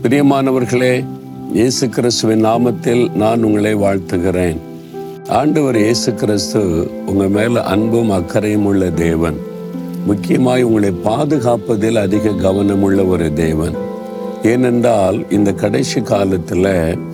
பிரியமானவர்களே இயேசு கிறிஸ்துவின் நாமத்தில் நான் உங்களை வாழ்த்துகிறேன் ஆண்டவர் இயேசு கிறிஸ்து உங்க மேல அன்பும் அக்கறையும் உள்ள தேவன் முக்கியமாய் உங்களை பாதுகாப்பதில் அதிக கவனமுள்ள ஒரு தேவன் ஏனென்றால் இந்த கடைசி காலத்துல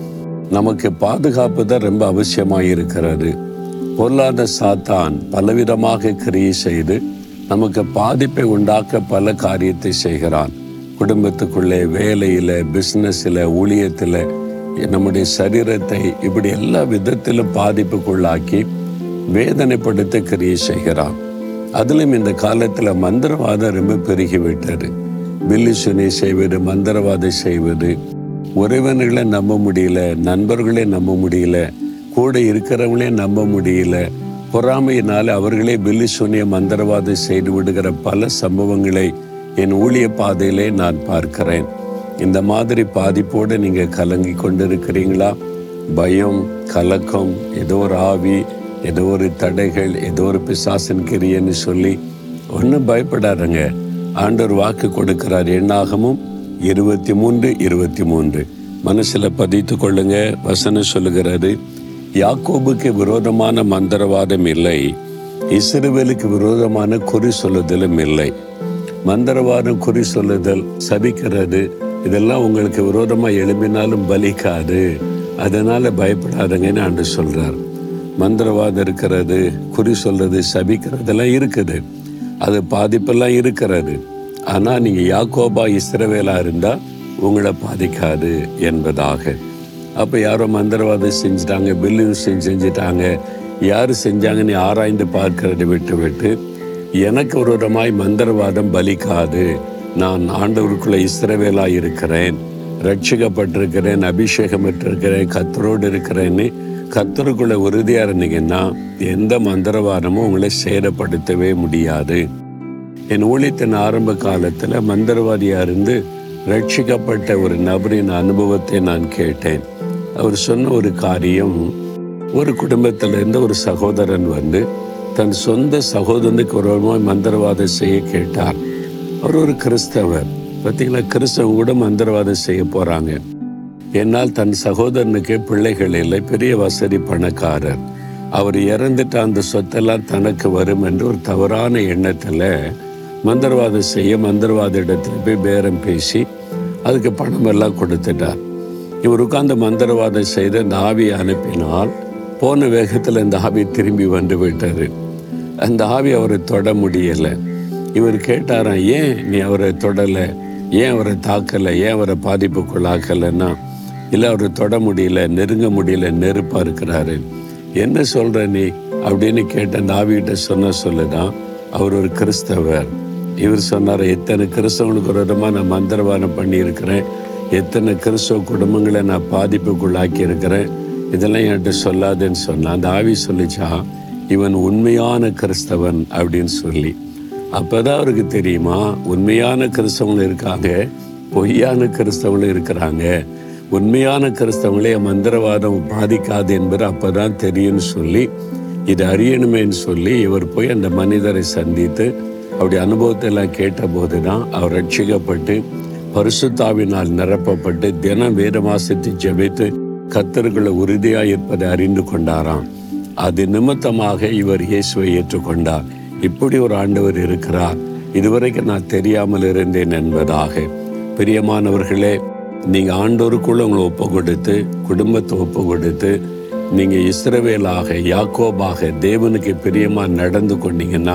நமக்கு பாதுகாப்பு தான் ரொம்ப அவசியமாக இருக்கிறது பொருளாதார சாத்தான் பலவிதமாக கிரியை செய்து நமக்கு பாதிப்பை உண்டாக்க பல காரியத்தை செய்கிறான் குடும்பத்துக்குள்ளே வேலையில் பிஸ்னஸில் ஊழியத்தில் நம்முடைய சரீரத்தை இப்படி எல்லா விதத்திலும் பாதிப்புக்குள்ளாக்கி வேதனைப்படுத்த கிரியை செய்கிறான் அதிலும் இந்த காலத்தில் மந்திரவாதம் ரொம்ப பெருகிவிட்டது பில்லி சுனி செய்வது மந்திரவாதம் செய்வது உறவினர்களை நம்ப முடியல நண்பர்களே நம்ப முடியல கூட இருக்கிறவங்களே நம்ப முடியல பொறாமையினால் அவர்களே பில்லி சுனிய மந்திரவாதம் செய்து விடுகிற பல சம்பவங்களை என் ஊழிய பாதையிலே நான் பார்க்கிறேன் இந்த மாதிரி பாதிப்போடு நீங்க கலங்கி கொண்டிருக்கிறீங்களா பயம் கலக்கம் ஏதோ ஒரு ஆவி ஏதோ ஒரு தடைகள் ஏதோ ஒரு பிசாசன் கிரியன்னு சொல்லி ஒன்றும் பயப்படாதுங்க ஆண்டவர் வாக்கு கொடுக்கிறார் எண்ணாகமும் இருபத்தி மூன்று இருபத்தி மூன்று மனசுல பதித்து கொள்ளுங்க வசனம் சொல்லுகிறது யாக்கோபுக்கு விரோதமான மந்திரவாதம் இல்லை இஸ்ரவேலுக்கு விரோதமான குறி சொல்லுதலும் இல்லை மந்திரவாதம் குறி சொல்லுதல் சபிக்கிறது இதெல்லாம் உங்களுக்கு விரோதமா எழும்பினாலும் பலிக்காது அதனால பயப்படாதங்கன்னு ஆண்டு சொல்றார் மந்திரவாதம் இருக்கிறது குறி சொல்றது சபிக்கிறதெல்லாம் இருக்குது அது பாதிப்பெல்லாம் இருக்கிறது ஆனா நீங்க யாக்கோபா இஸ்ரவேலா இருந்தா உங்களை பாதிக்காது என்பதாக அப்ப யாரோ மந்திரவாதம் செஞ்சுட்டாங்க பில்லு செஞ்சுட்டாங்க யாரு செஞ்சாங்கன்னு ஆராய்ந்து பார்க்கறதை விட்டு விட்டு எனக்கு விரோதமாய் மந்திரவாதம் பலிக்காது நான் ஆண்டவருக்குள்ள இஸ்ரவேலா இருக்கிறேன் ரட்சிக்கப்பட்டிருக்கிறேன் அபிஷேகம் பெற்றிருக்கிறேன் கத்தரோடு இருக்கிறேன்னு கத்தருக்குள்ள உறுதியா இருந்தீங்கன்னா எந்த மந்திரவாதமும் உங்களை சேதப்படுத்தவே முடியாது என் ஊழியத்தின் ஆரம்ப காலத்துல மந்திரவாதியா இருந்து ரட்சிக்கப்பட்ட ஒரு நபரின் அனுபவத்தை நான் கேட்டேன் அவர் சொன்ன ஒரு காரியம் ஒரு குடும்பத்திலிருந்து ஒரு சகோதரன் வந்து தன் சொந்த சகோதரனுக்கு ஒரு மந்திரவாதம் செய்ய கேட்டார் அவர் ஒரு கிறிஸ்தவர் பார்த்தீங்களா கிறிஸ்தவங்க கூட மந்திரவாதம் செய்ய போறாங்க என்னால் தன் சகோதரனுக்கு பிள்ளைகள் இல்லை பெரிய வசதி பணக்காரர் அவர் இறந்துட்டு அந்த சொத்தெல்லாம் தனக்கு வரும் என்று ஒரு தவறான எண்ணத்துல மந்திரவாதம் செய்ய மந்திரவாத இடத்துல போய் பேரம் பேசி அதுக்கு பணம் எல்லாம் கொடுத்துட்டார் இவர் உட்கார்ந்து மந்திரவாதம் செய்து அந்த ஆவியை அனுப்பினால் போன வேகத்தில் இந்த ஆவி திரும்பி வந்து விட்டாரு அந்த ஆவி அவரை தொட முடியலை இவர் கேட்டாராம் ஏன் நீ அவரை தொடலை ஏன் அவரை தாக்கலை ஏன் அவரை பாதிப்புக்குள்ளாக்கலைன்னா இல்லை அவரை தொட முடியல நெருங்க முடியல நெருப்பாக இருக்கிறாரு என்ன சொல்ற நீ அப்படின்னு கேட்ட அந்த ஆவிகிட்ட சொன்ன சொல்லுதான் அவர் ஒரு கிறிஸ்தவர் இவர் சொன்னார் எத்தனை கிறிஸ்தவங்களுக்கு ஒரு விதமாக நான் மந்திரவாதம் பண்ணியிருக்கிறேன் எத்தனை கிறிஸ்தவ குடும்பங்களை நான் பாதிப்புக்குள்ளாக்கி இருக்கிறேன் இதெல்லாம் என்கிட்ட சொல்லாதுன்னு சொன்னான் அந்த ஆவி சொல்லிச்சா இவன் உண்மையான கிறிஸ்தவன் அப்படின்னு சொல்லி அப்பதான் அவருக்கு தெரியுமா உண்மையான கிறிஸ்தவங்களும் இருக்காங்க பொய்யான கிறிஸ்தவங்களும் இருக்கிறாங்க உண்மையான கிறிஸ்தவங்களே மந்திரவாதம் பாதிக்காது என்பது அப்பதான் தெரியும்னு சொல்லி இது அறியணுமேன்னு சொல்லி இவர் போய் அந்த மனிதரை சந்தித்து அவருடைய அனுபவத்தை எல்லாம் கேட்டபோது தான் அவர் ரட்சிக்கப்பட்டு பரிசுத்தாவினால் நிரப்பப்பட்டு தினம் வேத மாசத்தை ஜெபித்து கத்தர்களை உறுதியாக இருப்பதை அறிந்து கொண்டாராம் அது நிமித்தமாக இவர் இயேசுவை ஏற்றுக்கொண்டார் இப்படி ஒரு ஆண்டவர் இருக்கிறார் இதுவரைக்கும் நான் தெரியாமல் இருந்தேன் என்பதாக பிரியமானவர்களே நீங்க ஆண்டோருக்குள்ள உங்களை ஒப்பு கொடுத்து குடும்பத்தை ஒப்பு கொடுத்து நீங்க இஸ்ரவேலாக யாக்கோபாக தேவனுக்கு பிரியமா நடந்து கொண்டீங்கன்னா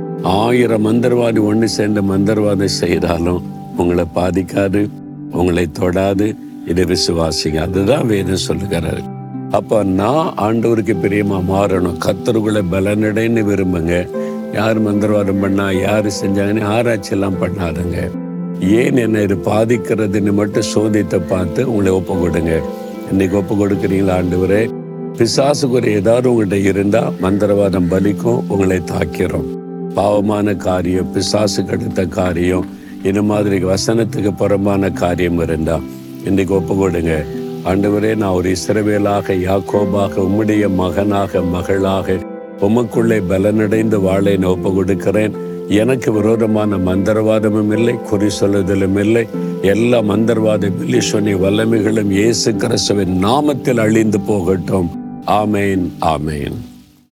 ஆயிரம் மந்திரவாதி ஒன்று சேர்ந்து மந்திரவாதம் செய்தாலும் உங்களை பாதிக்காது உங்களை தொடாது இதை விசுவாசிங்க அதுதான் வேதம் சொல்லுகிறாரு அப்ப நான் ஆண்டவருக்கு பிரியமா மாறணும் கத்தருக்குள்ள பலனடைன்னு விரும்புங்க யார் மந்திரவாதம் பண்ணா யார் செஞ்சாங்கன்னு ஆராய்ச்சி எல்லாம் பண்ணாதுங்க ஏன் என்னை இது பாதிக்கிறதுன்னு மட்டும் சோதித்து பார்த்து உங்களை ஒப்பு கொடுங்க இன்னைக்கு ஒப்பு கொடுக்குறீங்களா ஆண்டவரே பிசாசுக்கு ஒரு ஏதாவது உங்கள்கிட்ட இருந்தா மந்திரவாதம் பலிக்கும் உங்களை தாக்கிறோம் பாவமான காரியம் பிசாசுக்கு அடுத்த காரியம் இந்த மாதிரி வசனத்துக்கு புறம்பான காரியம் இருந்தா இன்னைக்கு ஒப்பு கொடுங்க ஆண்டவரே நான் ஒரு இஸ்ரவேலாக யாக்கோபாக உம்முடைய மகனாக மகளாக உமக்குள்ளே பலனடைந்து வாழை நான் ஒப்பு கொடுக்கிறேன் எனக்கு விரோதமான மந்திரவாதமும் இல்லை குறி சொல்லுதலும் இல்லை எல்லா மந்திரவாத பில்லிஷனி வல்லமைகளும் இயேசு கிறிஸ்துவின் நாமத்தில் அழிந்து போகட்டும் ஆமேன் ஆமேன்